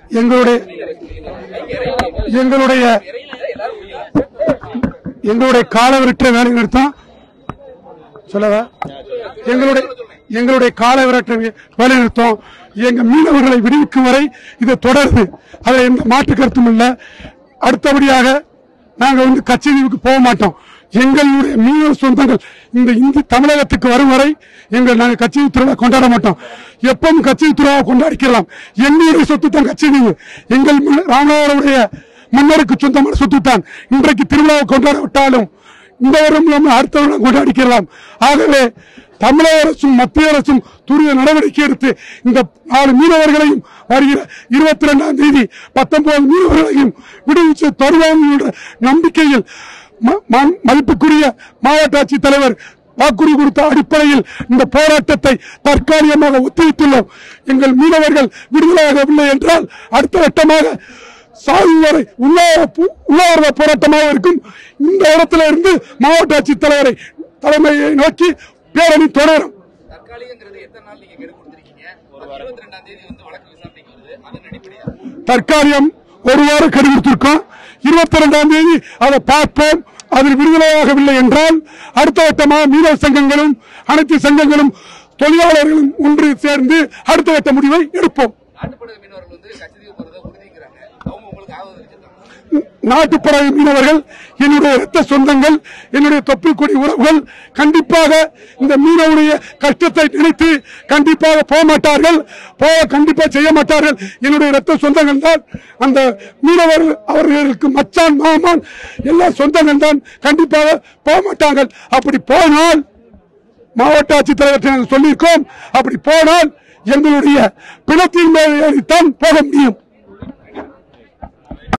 எங்களுடைய எங்களுடைய எங்களுடைய காலவரற்ற வேலை நிறுத்தம் சொல்லவா எங்களுடைய எங்களுடைய காலவரற்ற வேலை நிறுத்தம் எங்க மீனவர்களை விடுவிக்கும் வரை இது தொடருது அதில் எந்த மாற்று கருத்தும் இல்லை அடுத்தபடியாக நாங்க வந்து கச்சேரிக்கு போக மாட்டோம் எங்களுடைய மீனவ சொந்தங்கள் இந்த இந்தி தமிழகத்துக்கு வரும் வரை எங்கள் நாங்கள் கச்சேரி திருவிழா கொண்டாட மாட்டோம் எப்பவும் கச்சேரி திருவிழா கொண்டாடிக்கலாம் எங்களுடைய சொத்து தான் கச்சேரி எங்கள் ம- ராமநாதருடைய மன்னருக்கு சொந்தமான சொத்து தான் இன்றைக்கு திருவிழாவை கொண்டாட விட்டாலும் இந்த வருடம் நம்ம அடுத்த வருடம் கொண்டாடிக்கலாம் ஆகவே தமிழக அரசும் மத்திய அரசும் துரித நடவடிக்கை எடுத்து இந்த நாலு மீனவர்களையும் வருகிற இருபத்தி ரெண்டாம் தேதி பத்தொன்பது மீனவர்களையும் விடுவிச்சு தருவாங்க என்ற நம்பிக்கையில் ம- ம- மதிப்புக்குரிய மாவட்ட ஆட்சித் தலைவர் வாக்குறுதி கொடுத்த அடிப்படையில் இந்த போராட்டத்தை தற்காலிகமாக ஒத்திவைத்துள்ளோம் எங்கள் மீனவர்கள் விடுதலையாகவில்லை என்றால் அடுத்த கட்டமாக சாதி வரை உண்ணாவிர- உண்ணாவிரத போராட்டமாக இருக்கும் இந்த இடத்துல இருந்து மாவட்ட ஆட்சித் தலைவரை தலைமையை நோக்கி பேரணி தொடரும் தற்காலிகங்கிறது எத்தனை நாள் நீங்க கெடு கொடுத்திருக்கீங்க இருபத்தி ரெண்டாம் தேதி வந்து வழக்கு விசாரணைக்கு வருது அதன் அடிப்படையா தற்காலிகம் ஒரு வாரம் கெடு கொடுத்திருக்கோம் இருபத்தி ரெண்டாம் தேதி அதை பார்ப்போம் அதில் விடுதலையாகவில்லை என்றால் அடுத்த கட்டமாக மீனவ சங்கங்களும் அனைத்து சங்கங்களும் தொழிலாளர்களும் ஒன்று சேர்ந்து அடுத்த கட்ட முடிவை எடுப்போம் நாட்டுப்படகு மீனவர்கள் வந்து கச்சதீவு போறதை உறுதிங்கிறாங்க அவங்க உங்களுக்கு ஆதரவு தெரிவிச்சிருக்காங்க நாட்டுப்படகு மீனவர்கள் என்னுடைய இரத்த சொந்தங்கள் என்னுடைய தொப்பில் உறவுகள் கண்டிப்பாக இந்த மீனவருடைய கஷ்டத்தை நினைத்து கண்டிப்பாக போக மாட்டார்கள் போக கண்டிப்பாக செய்ய மாட்டார்கள் என்னுடைய இரத்த சொந்தங்கள் தான் அந்த மீனவர் அவர்களுக்கு மச்சான் மாமான் எல்லா சொந்தங்கள் தான் கண்டிப்பாக போக மாட்டார்கள் அப்படி போனால் மாவட்ட ஆட்சித்தலைவர் நாங்கள் சொல்லியிருக்கோம் அப்படி போனால் எங்களுடைய பிணத்தின் மேல் ஏறித்தான் போக முடியும்